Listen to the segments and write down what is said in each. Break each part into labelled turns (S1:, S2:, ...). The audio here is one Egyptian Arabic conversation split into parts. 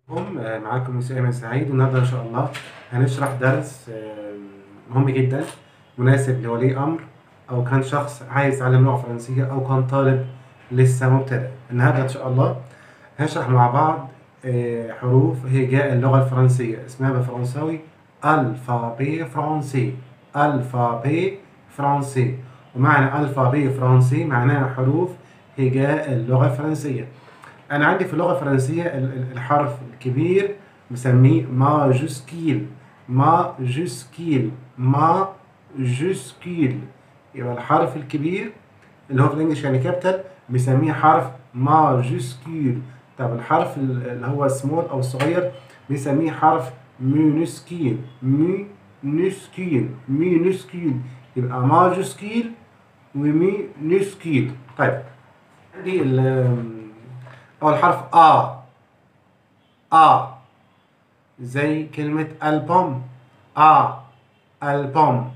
S1: هم معاكم مستر ايمن سعيد والنهارده ان شاء الله هنشرح درس آه، مهم جدا مناسب لولي امر او كان شخص عايز يتعلم لغه فرنسيه او كان طالب لسه مبتدئ النهارده ان شاء الله هنشرح مع بعض آه، حروف هجاء اللغه الفرنسيه اسمها بالفرنساوي الفابي فرنسي الفابي فرنسي ومعنى الفابي فرنسي معناها حروف هجاء اللغه الفرنسيه انا عندي في اللغه الفرنسيه ال- ال- الحرف الكبير بسميه ماجوسكيل ماجوسكيل ماجوسكيل يبقى الحرف الكبير اللي هو في الانجليش يعني كابيتال بنسميه حرف ماجوسكيل طب الحرف ال- اللي هو سمول او الصغير بنسميه حرف مينوسكيل مينوسكيل مينوسكيل يبقى ماجوسكيل ومينوسكيل طيب عندي ال- أول حرف آ آ زي كلمة ألبوم آ ألبوم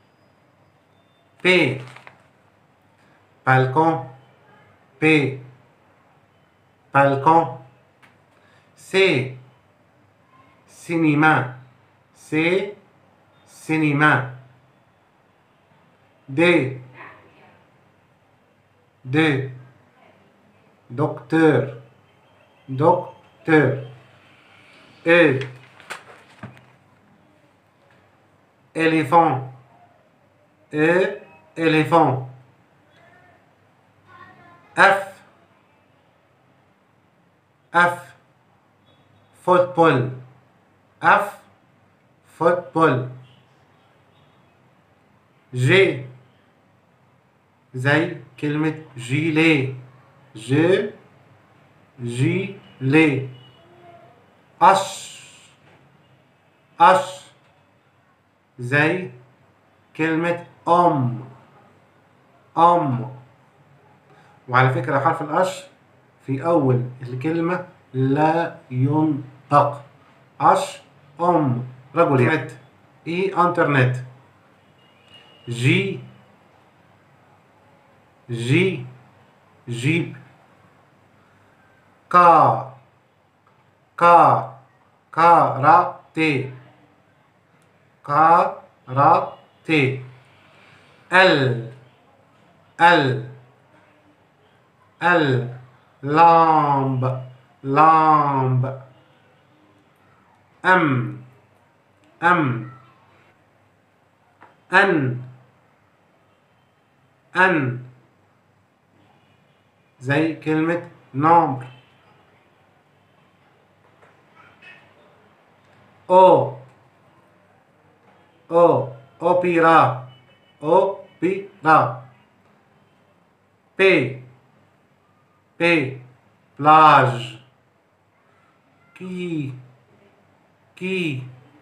S1: بي بالكون بي بالكون سي سينما سي سينما دي دي docteur docteur E éléphant E éléphant F F football F football G زي كلمة جيلي ج جيلي أش أش زي كلمة أم أم وعلى فكرة حرف الأش في أول الكلمة لا ينطق أش أم رجل يعني إي إنترنت جي جي جيب كا كا كاراتيه كاراتيه ال ال ال لامب لامب ام ام ان ان زي كلمة نمبر او او اوبيرا اوبيرا بي بي بلاج كي كي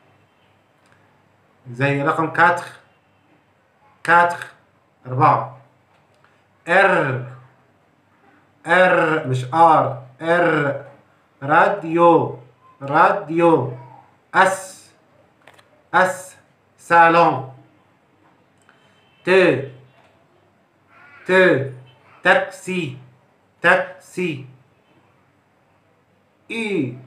S1: زي رقم كاتر كاتر أربعة ار ار مش ار ار راديو راديو اس اس صالون ت ت تاكسي تاكسي اي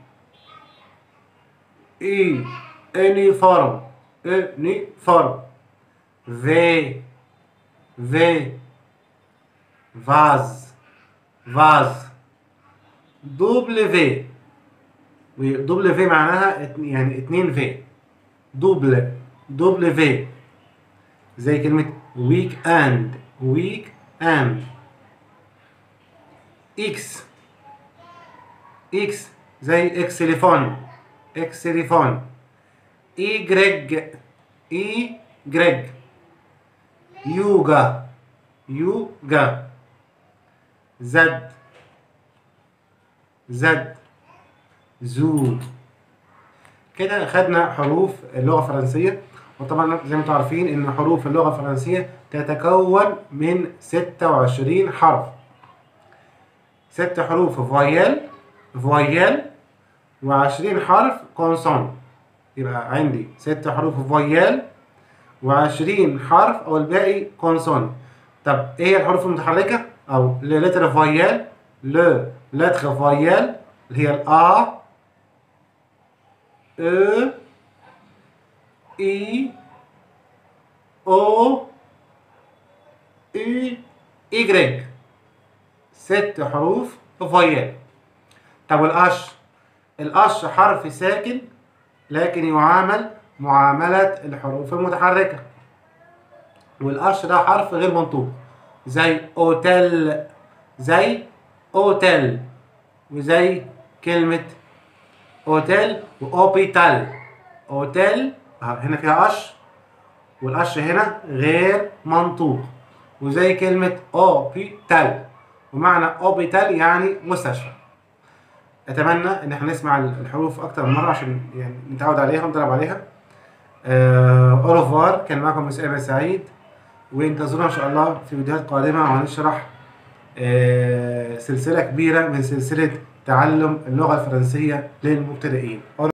S1: اي يونيفورم يونيفورم في في فاز فاز دبليو دبليو معناها ات- يعني اتنين في دبل دبليو زي كلمة ويك اند ويك اند اكس اكس زي اكسليفون اكسليفون اي جريج اي جريج يوجا يوجا زد زد زو كده خدنا حروف اللغة الفرنسية وطبعا زي ما انتم عارفين ان حروف اللغة الفرنسية تتكون من 26 حرف ست حروف فويل فويل و20 حرف كونسون يبقى عندي ست حروف فويل و20 حرف او الباقي كونسون طب ايه هي الحروف المتحركة او لتر فويل ل لتر فويل اللي هي الأ E I O U Y ست حروف فويال طب والقش القش حرف ساكن لكن يعامل معاملة الحروف المتحركة والقش ده حرف غير منطوق زي اوتيل زي اوتيل وزي كلمة اوتيل واوبيتال اوتيل هنا فيها قش والقش هنا غير منطوق وزي كلمة اوبيتال ومعنى اوبيتال يعني مستشفى اتمنى ان احنا نسمع الحروف اكتر من مره عشان يعني نتعود عليها ونضرب عليها اوروفوار كان معكم مساء سعيد وانتظرونا ان شاء الله في فيديوهات قادمه وهنشرح آه، سلسله كبيره من سلسله تعلم اللغه الفرنسيه للمبتدئين